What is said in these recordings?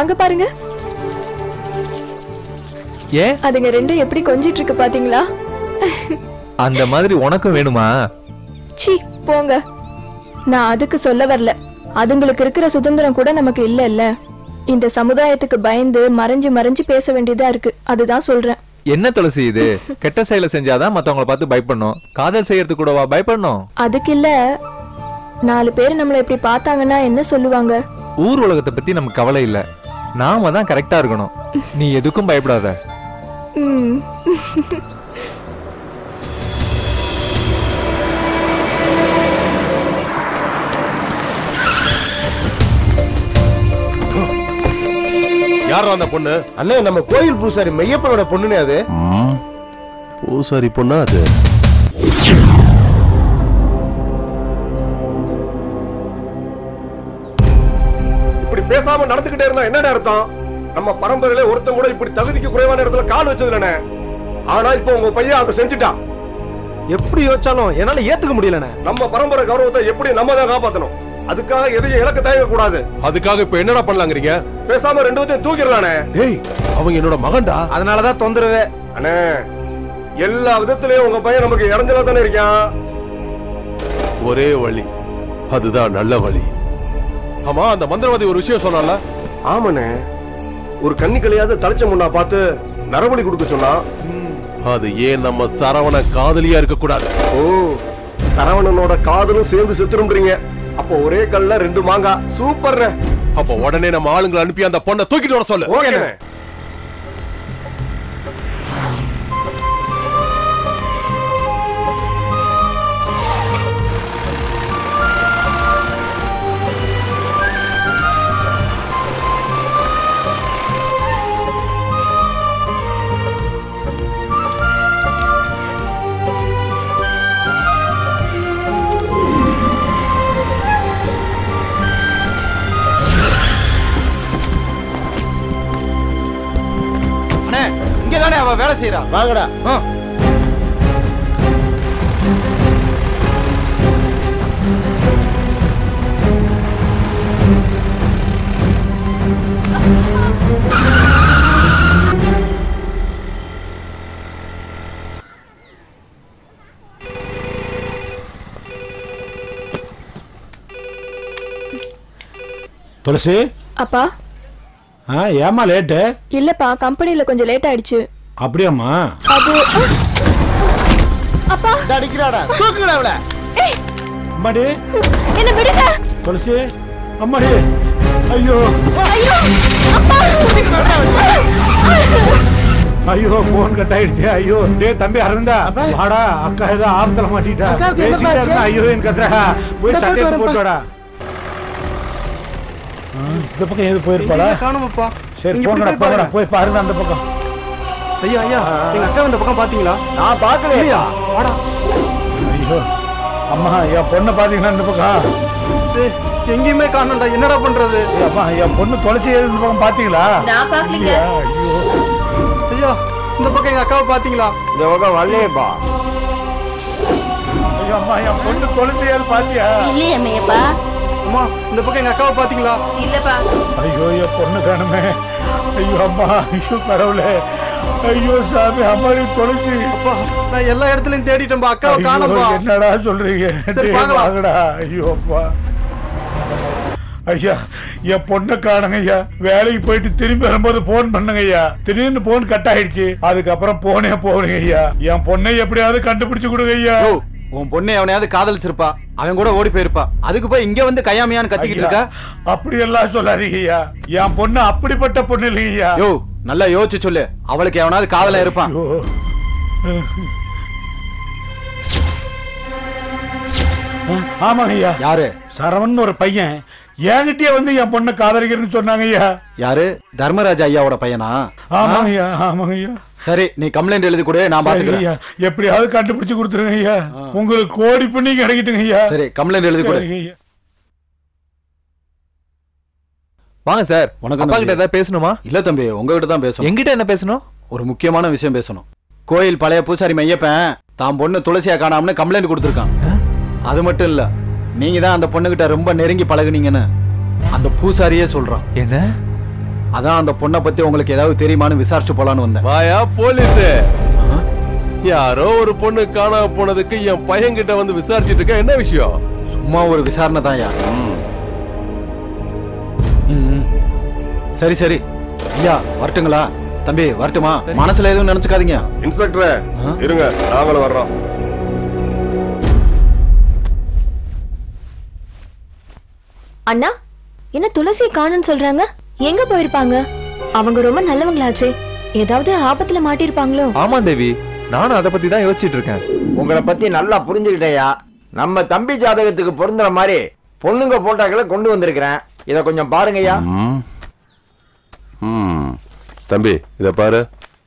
அங்க பாருங்க ஏன் அதுங்க ரெண்டும் எப்படி கொஞ்சிட்டு இருக்கு பாத்தீங்களா அந்த மாதிரி உனக்கும் வேணுமா சி போங்க நான் அதுக்கு சொல்ல வரல அதுங்களுக்கு இருக்கிற சுதந்திரம் கூட நமக்கு இல்ல இல்ல இந்த சமுதாயத்துக்கு பயந்து மறைஞ்சு மறைஞ்சு பேச வேண்டியதா இருக்கு அதுதான் சொல்றேன் என்ன துளசி இது கெட்ட செயலை செஞ்சாதான் மத்தவங்கள பார்த்து பயப்படணும் காதல் செய்யறது கூடவா பயப்படணும் அதுக்கு இல்ல நாலு பேர் நம்மள இப்படி பார்த்தாங்கன்னா என்ன சொல்லுவாங்க ஊர் உலகத்தை பத்தி நமக்கு கவலை இல்ல நாம தான் கரெக்டா இருக்கணும் நீ எதுக்கும் பயப்படாத ம் யாரா அந்த பொண்ணு அண்ணே நம்ம கோயில் பூசாரி மெய்யப்பனோட பொண்ணுனே அது பூசாரி பொண்ணா அது இப்படி பேசாம நடந்துகிட்டே இருந்தா என்னடா அர்த்தம் நம்ம பரம்பரையில ஒருத்தன் கூட இப்படி தகுதிக்கு குறைவான இடத்துல கால் வச்சது இல்லனே ஆனா இப்போ உங்க பையன் அதை செஞ்சுட்டான் எப்படி யோசிச்சாலும் என்னால ஏத்துக்க முடியலண்ணே நம்ம பரம்பரை கௌரவத்தை எப்படி நம்ம தான் காப்பாத்தணும் அதுக்காக எதையும் இழக்க தயங்க கூடாது அதுக்காக இப்ப என்னடா பண்ணலாங்கிறீங்க பேசாம ரெண்டு பேத்தையும் தூக்கிடலானே டேய் அவங்க என்னோட மகன்டா அதனாலதான் தொந்தரவு அண்ணே எல்லா விதத்திலயும் உங்க பையன் நமக்கு இறஞ்சலா தானே இருக்கான் ஒரே வழி அதுதான் நல்ல வழி ஆமா அந்த மந்திரவாதி ஒரு விஷயம் சொன்னால ஆமாண்ணே ஒரு கன்னி கலையாவது தலைச்ச முன்னா பார்த்து நரபலி கொடுக்க சொன்னா அது ஏன் நம்ம சரவண காதலியா இருக்க கூடாது ஓ சரவணனோட காதலும் சேர்ந்து செத்துரும்ன்றீங்க அப்போ ஒரே கல்ல ரெண்டு மாங்காய் சூப்பர் அப்ப உடனே நம்ம ஆளுங்களை அனுப்பி அந்த பொண்ணை தூக்கிட்டு வர சொல்லு ஓகே அண்ணே இங்க தானே அவ வேலை செய்யறா வாங்கடா துளசி அப்பா ஆ ஏமா லேட்டு இல்லப்பா கம்பெனில கொஞ்சம் லேட் ஆயிடுச்சு அப்படியாம்மா அது அப்பா அடிக்கிறாடா தூக்குடா அவள ஏய் அம்மாடி என்ன விடுங்க துளசி அம்மாடி ஐயோ ஐயோ அப்பா ஐயோ போன் கட் ஆயிடுச்சு ஐயோ டேய் தம்பி அரவிந்தா வாடா அக்கா ஏதோ ஆபத்துல மாட்டிட்டா அக்காவுக்கு என்ன பேசிக்கிட்டே ஆச்சு? இருந்தா ஐயோ என் கத்துறா போய் இந்த சட்டையை போட்டு போட்டு வாடா ஆ, இந்த பக்கம் எது போயிருப்பாளா காணுமப்பா சரி போங்கடா போங்கடா போய் பாருங்க அந்த பக்கம் ஐயா ஐயா எங்க அக்கா இந்த பக்கம் பாத்தீங்களா நான் பாக்கலையா வாடா ஐயோ அம்மா என் பொண்ணை பாத்தீங்கன்னா இந்த பக்கம் டேய், எங்கேயுமே காணோம்டா என்னடா பண்றது ஏய், அம்மா என் பொண்ணு தொலைச்சி இந்த பக்கம் பாத்தீங்களா நான் பாக்கலீங்க ஐயோ ஐயா இந்த பக்கம் எங்க அக்காவை பாத்தீங்களா இந்த பக்கம் வரலையேப்பா ஐயோ அம்மா என் பொண்ணு தொலைச்சியாரு பாத்தியா இல்லையே மேப்பா அம்மா இந்த பக்கம் எங்க அக்காவை பாத்தீங்களா இல்லப்பா ஐயோ என் பொண்ணு காணுமே ஐயோ அம்மா ஐயோ கடவுளே ஐயோ சாமி அம்மாடி தொலைச்சி அப்பா நான் எல்லா இடத்துலயும் தேடிட்டேன்பா அக்காவை ஐயோ, காணோம்பா என்னடா சொல்றீங்க சரி, டேய், பார்க்கலாம். வாங்கடா ஐயோ அப்பா ஐயா என் பொண்ணை காணுங்க ஐயா வேலைக்கு போயிட்டு திரும்பி வரும்போது போன் பண்ணுங்க ஐயா திடீர்னு போன் கட் ஆயிடுச்சு அதுக்கப்புறம் போனே போனுங்க ஐயா என் பொண்ணை எப்படியாவது கண்டுபிடிச்சு கொடுங்க ஐயா ஓ உன் பொண்ணு எவனையாவது காதலிச்சிருப்பா அவன் கூட ஓடி போயிருப்பா அதுக்கு போய் இங்க வந்து கையாமையான்னு கத்திக்கிட்டு ஐயா, இருக்க அப்படி எல்லாம் சொல்லாதீங்க ஐயா என் பொண்ணு அப்படிப்பட்ட பொண்ணு இல்லைங்க ஐயா யோ நல்லா யோசிச்சு சொல்லு அவளுக்கு எவனாவது காதல இருப்பான் ஐயோ. ஆமாங்க ஐயா யாரு சரவணன் ஒரு பையன் என்கிட்டயே வந்து என் பொண்ணை காதலிக்கிறேன்னு சொன்னாங்க ஐயா யாரு தர்மராஜா ஐயாவோட பையனா ஆமாங்க ஐயா ஆமாங்க ஐயா சரி நீ கம்ப்ளைண்ட் எழுதி கொடு நான் சரி பாத்துக்கிறேன் ஐயா எப்படியாவது கண்டுபிடிச்சு கொடுத்துருங்க ஐயா உங்களுக்கு கோடி பண்ணி கிடைக்கட்டுங்க ஐயா சரி கம்ப்ளைண்ட் எழுதி கொடு சரிங்க ஐயா வாங்க சார் வணக்கம் அப்பா கிட்ட தம்பி. ஏதாவது பேசணுமா இல்ல தம்பி உங்ககிட்ட தான் பேசணும் என்கிட்ட என்ன பேசணும் ஒரு முக்கியமான விஷயம் பேசணும் கோயில் பழைய பூசாரி மையப்பன் தான் பொண்ணு துளசியா காணாமனு கம்ப்ளைண்ட் கொடுத்துருக்கான் அது மட்டும் இல்ல நீங்க தான் அந்த பொண்ணுகிட்ட ரொம்ப நெருங்கி பழகுனீங்கன்னு அந்த பூசாரியே சொல்றான் என்ன அதான் அந்த பொண்ணை பத்தி உங்களுக்கு ஏதாவது தெரியுமான்னு விசாரிச்சு போலான்னு வந்தேன் வாயா போலீஸ் யாரோ ஒரு பொண்ணு காணாம போனதுக்கு என் பையன் கிட்ட வந்து விசாரிச்சிட்டு இருக்க என்ன விஷயம் சும்மா ஒரு விசாரணை தான் சரி சரி ஐயா வரட்டுங்களா தம்பி வரட்டுமா மனசுல எதுவும் நினைச்சுக்காதீங்க இன்ஸ்பெக்டர் இருங்க நாங்களும் வர்றோம் அண்ணா என்ன துளசி காணும்னு சொல்றாங்க எங்க போயிருப்பாங்க அவங்க ரொம்ப நல்லவங்களாச்சே ஏதாவது ஆபத்துல மாட்டிருப்பாங்களோ ஆமா தேவி நானும் அதை பத்தி தான் யோசிச்சிட்டு இருக்கேன் உங்களை பத்தி நல்லா புரிஞ்சுக்கிட்டேயா நம்ம தம்பி ஜாதகத்துக்கு பொருந்துற மாதிரி பொண்ணுங்க போட்டாக்களை கொண்டு வந்திருக்கிறேன் இத கொஞ்சம் பாருங்கய்யா ம் தம்பி இத பாரு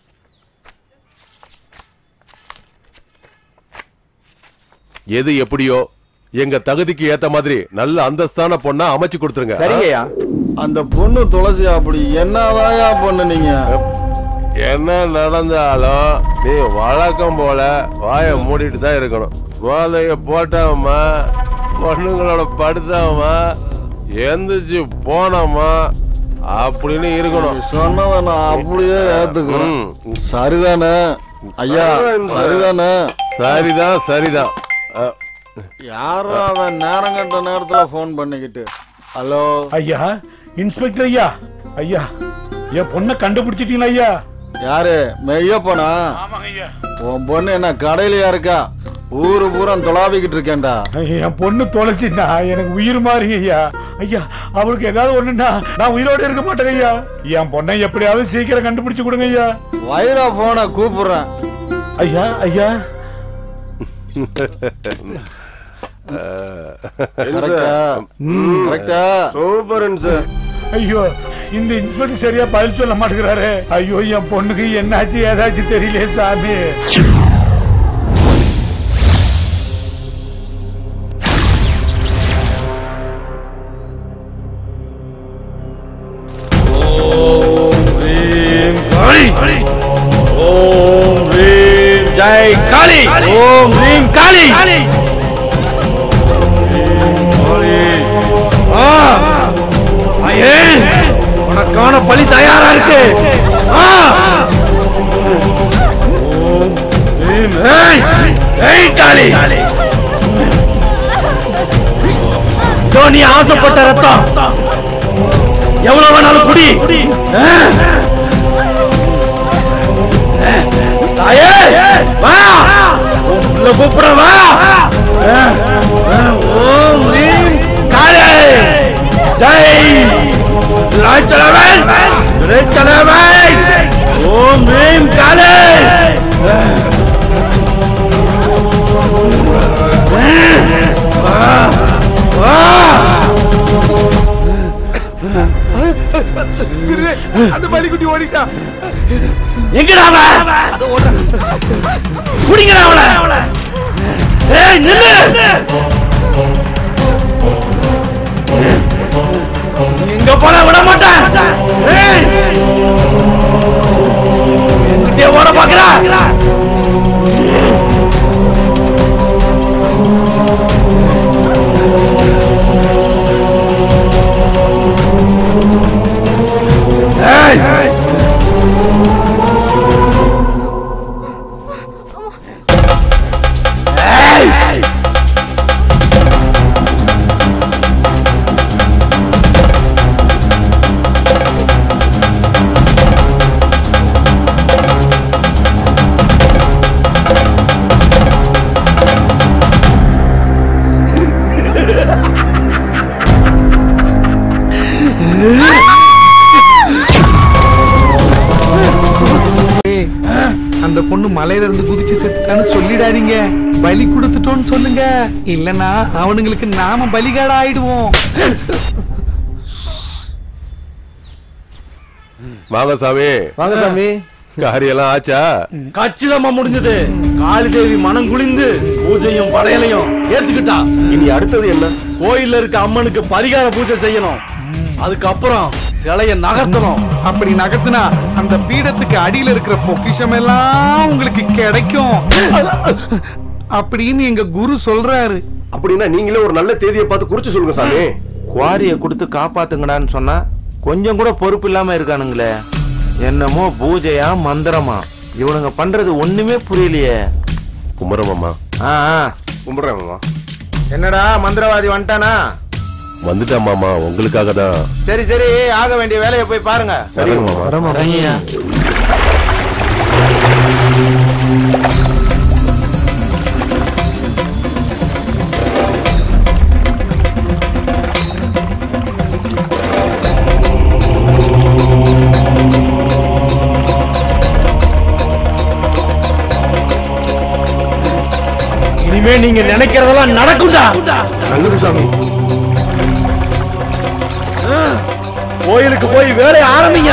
எது எப்படியோ எங்க தகுதிக்கு ஏத்த மாதிரி நல்ல அந்தஸ்தான பொண்ணா அமைச்சு கொடுத்துருங்க சரிங்கய்யா அந்த பொண்ணு துளசி அப்படி என்னதாயா பொண்ணு நீங்க என்ன நடந்தாலும் நீ வழக்கம் போல வாயை மூடிட்டு தான் இருக்கணும் போதைய போட்டவமா பொண்ணுங்களோட படுத்தவமா எந்திரிச்சு போனோமா அப்படின்னு இருக்கணும் சொன்னதை நான் அப்படியே ஏத்துக்கிறேன் ம். சரிதானே ஐயா சரிதானே சரிதான் சரிதான் அஹ், யாரும் அவன் நேரம் கட்ட நேரத்துல போன் பண்ணிக்கிட்டு ஹலோ ஐயா இன்ஸ்பெக்டர் ஐயா ஐயா என் பொண்ணை கண்டுபிடிச்சிட்டீங்களா ஐயா யாரு மெய்யப்பனா ஆமாங்க ஐயா உன் பொண்ணு என்ன கடையிலயா இருக்கா ஊரு பூரா தொலாவிக்கிட்டு இருக்கேன்டா என் பொண்ணு தொலைச்சிட்டா எனக்கு உயிர் மாறி ஐயா ஐயா அவளுக்கு ஏதாவது ஒண்ணுன்னா நான் உயிரோட இருக்க மாட்டேங்க ஐயா என் பொண்ணை எப்படியாவது சீக்கிரம் கண்டுபிடிச்சு கொடுங்க ஐயா வைரா போன கூப்பிடுறேன் ஐயா ஐயா கரெக்டா கரெக்டா சூப்பர் சார் ஐயோ இந்த இன்ஸ்பெக்டர் சரியா பதில் சொல்ல மாட்டேங்கிறாரு ஐயோ என் பொண்ணுக்கு என்னாச்சு ஏதாச்சும் தெரியலையே சாமி ஜெய் காளி ஓம் ரீம் காளி உனக்கான பலி தயாரா இருக்கு ஆ! ஓம் ரீம் ஏய் ஏய் காளி இதோ நீ ஆசைப்பட்ட ரத்தம் எவ்வளவு வேணாலும் குடி ஆ! தாயே வா உன் புள்ள கூப்பிட வா ஓம் ரீம் காளே ஜெய் ராஜ்தலவன் ராஜ்தலவன் ஓம் ரீம் காளே அந்த பலிக்குட்டி ஓடிட்டா எங்கடா அவன் புடிங்கடா அவளை ஏய் நில்லு எங்க போன விட மாட்டேன் ஏய் எங்கிட்டே ஓட பாக்குறா ஏய் அந்த பொண்ணு மலையில இருந்து குதிச்சு செத்துட்டான்னு சொல்லிடாதீங்க பலி கொடுத்துட்டோம்னு சொல்லுங்க இல்லனா அவனுங்களுக்கு நாம பலிகாடா ஆயிடுவோம் வாங்க சாமி வாங்க சாமி காரியெல்லாம் ஆச்சா கச்சிதமா முடிஞ்சது காளி தேவி மனம் குளிந்து பூஜையும் படையலையும் ஏத்துக்கிட்டா இனி அடுத்தது என்ன கோயில்ல இருக்க அம்மனுக்கு பரிகார பூஜை செய்யணும் அதுக்கப்புறம் சிலைய நகர்த்தணும் அப்படி நகர்த்தினா அந்த பீடத்துக்கு அடியில இருக்கிற பொக்கிஷம் எல்லாம் உங்களுக்கு கிடைக்கும் அப்படின்னு எங்க குரு சொல்றாரு அப்படின்னா நீங்களே ஒரு நல்ல தேதியை பார்த்து குறிச்சு சொல்லுங்க சாமி குவாரிய கொடுத்து காப்பாத்துங்கடான்னு சொன்னா கொஞ்சம் கூட பொறுப்பு இல்லாம இருக்கானுங்களே என்னமோ பூஜையா மந்திரமா இவனுங்க பண்றது ஒண்ணுமே புரியலையே கும்பிட்றேன் மாமா ஆ ஆ. கும்பிட்றேன் மாமா என்னடா மந்திரவாதி வந்துட்டானா வந்துட்டேன் மாமா உங்களுக்காக தான் சரி சரி ஆக வேண்டிய வேலையை போய் பாருங்க சரிங்க மாமா இனிமே நீங்க நினைக்கிறதெல்லாம் நடக்கும்டா நல்லது சாமி கோயிலுக்கு போய் வேலையை ஆரம்பிங்க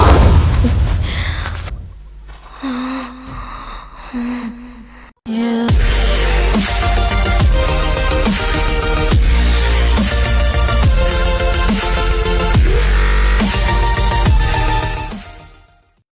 You